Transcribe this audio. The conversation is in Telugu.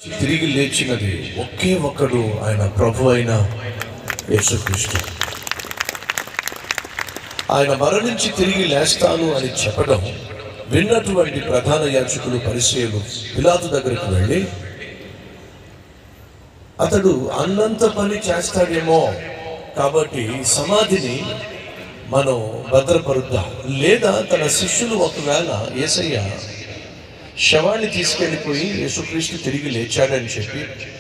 తిరిగి లేచినది ఒకే ఒక్కడు ఆయన ప్రభు అయిన యేసుక్రీస్తు ఆయన మరణించి తిరిగి లేస్తాను అని చెప్పడం విన్నటువంటి ప్రధాన యాచకులు పరిచయులు పిలాతు దగ్గరికి వెళ్ళి అతడు అన్నంత పని చేస్తాడేమో కాబట్టి సమాధిని మనం భద్రపరుద్దాం లేదా తన శిష్యులు ఒకవేళ ఏసయ్య శవాన్ని తీసుకెళ్ళిపోయి యేసుక్రీస్తు తిరిగి లేచాడని చెప్పి